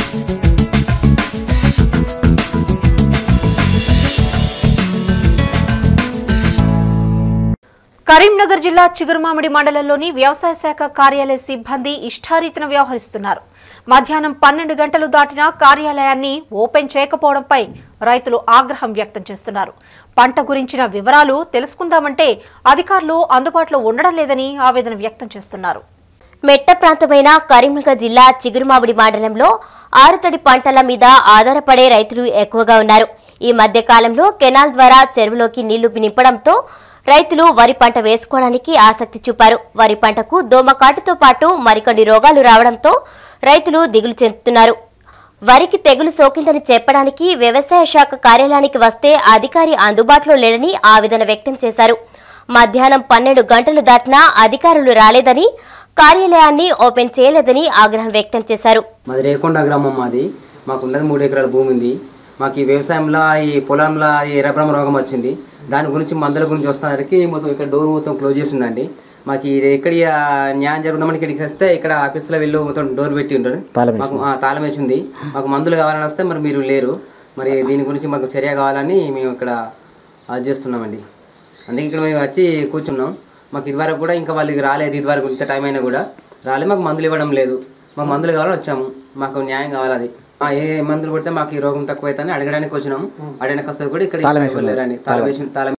కరీంనగర్ జిల్లా చిగురుమామిడి మండలంలోని వ్యవసాయ శాఖ కార్యాలయ సిబ్బంది ఇష్టారీతిన వ్యవహరిస్తున్నారు మధ్యాహ్నం పన్నెండు గంటలు దాటినా కార్యాలయాన్ని ఓపెన్ చేయకపోవడంపై రైతులు ఆగ్రహం వ్యక్తం చేస్తున్నారు పంట గురించిన వివరాలు తెలుసుకుందామంటే అధికారులు అందుబాటులో ఉండడం లేదని ఆవేదన వ్యక్తం చేస్తున్నారు మెట్ట ప్రాంతమైన కరీంనగర్ జిల్లా చిగురుమామిడి మండలంలో ఆరుతడి పంటల మీద ఆధారపడే రైతులు ఎక్కువగా ఉన్నారు ఈ మధ్య కాలంలో కెనాల్ ద్వారా చెరువులోకి నీళ్లు నింపడంతో రైతులు వరి పంట వేసుకోవడానికి ఆసక్తి చూపారు వరి పంటకు దోమకాటుతో పాటు మరికొన్ని రోగాలు రావడంతో రైతులు దిగులు చెందుతున్నారు వరికి తెగులు సోకిందని చెప్పడానికి వ్యవసాయ శాఖ కార్యాలయానికి వస్తే అధికారి అందుబాటులో లేడని ఆవేదన వ్యక్తం చేశారు మధ్యాహ్నం పన్నెండు గంటలు దాటినా అధికారులు రాలేదని కార్యాలయాన్ని ఓపెన్ చేయలేదని ఆగ్రహం వ్యక్తం చేశారు మాది రేకొండ గ్రామం మాది మాకు ఉన్నది మూడు ఎకరాల భూమి ఉంది మాకు ఈ వ్యవసాయంలో ఈ పొలంలో ఈ ఎర్రబ్రహ్మ రోగం వచ్చింది దాని గురించి మందుల గురించి వస్తున్నసరికి మొత్తం ఇక్కడ డోర్ మొత్తం క్లోజ్ చేసి ఉందండి మాకు ఇది ఎక్కడ ఈ, ఆ, న్యాయం జరుగుదామని ఇక్కడికి వస్తే ఇక్కడ ఆఫీస్లో వెళ్ళి మొత్తం డోర్ పెట్టి ఉంటారు మాకు ఆ, తాళం వేసి ఉంది మాకు మందులు కావాలని వస్తే మరి మీరు లేరు మరి దీని గురించి మాకు చర్య కావాలని మేము ఇక్కడ అది చేస్తున్నామండి అందుకే ఇక్కడ మేము వచ్చి కూర్చున్నాం మాకు ఇదివరకు కూడా ఇంకా వాళ్ళకి రాలేదు ఇదివరకు ఇంత టైం అయినా కూడా రాలేదు మాకు మందులు ఇవ్వడం లేదు మాకు మందులు కావాలని వచ్చాము మాకు న్యాయం కావాలి అది ఆ, ఏ మందులు కొడితే మాకు ఈ రోగం తక్కువ అవుతుందని అడగడానికి వచ్చినాము అడగడానికి వస్తే కూడా ఇక్కడ తాళం వేసి తాళం